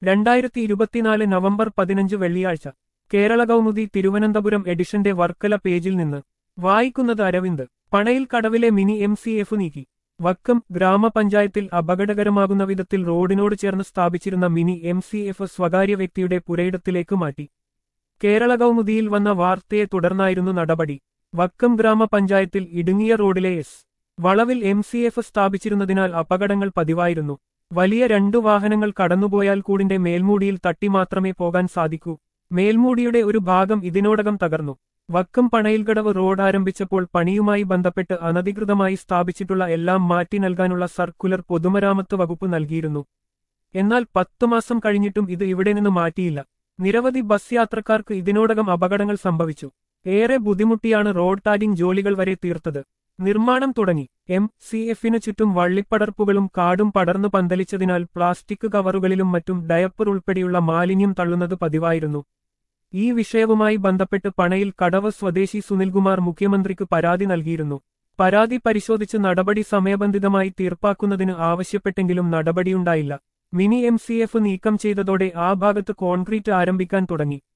രണ്ടായിരത്തി ഇരുപത്തിനാല് നവംബർ പതിനഞ്ച് വെള്ളിയാഴ്ച കേരള കൗമുദി തിരുവനന്തപുരം എഡിഷന്റെ വർക്കല പേജിൽ നിന്ന് വായിക്കുന്നത് അരവിന്ദ് പണയിൽ കടവിലെ മിനി എം സി എഫ് നീക്കി വക്കം ഗ്രാമപഞ്ചായത്തിൽ അപകടകരമാകുന്ന വിധത്തിൽ റോഡിനോട് ചേർന്ന് സ്ഥാപിച്ചിരുന്ന മിനി എം സി എഫ് സ്വകാര്യ വ്യക്തിയുടെ പുരയിടത്തിലേക്ക് മാറ്റി കേരള കൗമുദിയിൽ വന്ന വാർത്തയെ തുടർന്നായിരുന്നു നടപടി വക്കം ഗ്രാമപഞ്ചായത്തിൽ ഇടുങ്ങിയ റോഡിലെ എസ് വളവിൽ എം സി എഫ് സ്ഥാപിച്ചിരുന്നതിനാൽ അപകടങ്ങൾ പതിവായിരുന്നു വലിയ രണ്ടു വാഹനങ്ങൾ കടന്നുപോയാൽ കൂടിന്റെ മേൽമൂടിയിൽ തട്ടി മാത്രമേ പോകാൻ സാധിക്കൂ മേൽമൂടിയുടെ ഒരു ഭാഗം ഇതിനോടകം തകർന്നു വക്കം പണയിൽകടവ് റോഡ് ആരംഭിച്ചപ്പോൾ പണിയുമായി ബന്ധപ്പെട്ട് അനധികൃതമായി സ്ഥാപിച്ചിട്ടുള്ള എല്ലാം മാറ്റി നൽകാനുള്ള സർക്കുലർ പൊതുമരാമത്ത് വകുപ്പ് നൽകിയിരുന്നു എന്നാൽ പത്തു മാസം കഴിഞ്ഞിട്ടും ഇത് ഇവിടെ നിന്ന് മാറ്റിയില്ല നിരവധി ബസ് യാത്രക്കാർക്ക് ഇതിനോടകം അപകടങ്ങൾ സംഭവിച്ചു ഏറെ ബുദ്ധിമുട്ടിയാണ് റോഡ് ടാരിംഗ് ജോലികൾ വരെ തീർത്തത് നിർമ്മാണം തുടങ്ങി എം സി എഫിനു ചുറ്റും വള്ളിപ്പടർപ്പുകളും കാടും പടർന്നു പന്തലിച്ചതിനാൽ പ്ലാസ്റ്റിക് കവറുകളിലും മറ്റും ഡയപ്പർ ഉൾപ്പെടെയുള്ള മാലിന്യം തള്ളുന്നത് പതിവായിരുന്നു ഈ വിഷയവുമായി ബന്ധപ്പെട്ട് പണയിൽ കടവ് സ്വദേശി സുനിൽകുമാർ മുഖ്യമന്ത്രിക്ക് പരാതി നൽകിയിരുന്നു പരാതി പരിശോധിച്ച് നടപടി സമയബന്ധിതമായി തീർപ്പാക്കുന്നതിന് ആവശ്യപ്പെട്ടെങ്കിലും നടപടിയുണ്ടായില്ല മിനി എം സി എഫ് നീക്കം ചെയ്തതോടെ ആ ഭാഗത്ത് കോൺക്രീറ്റ് ആരംഭിക്കാൻ തുടങ്ങി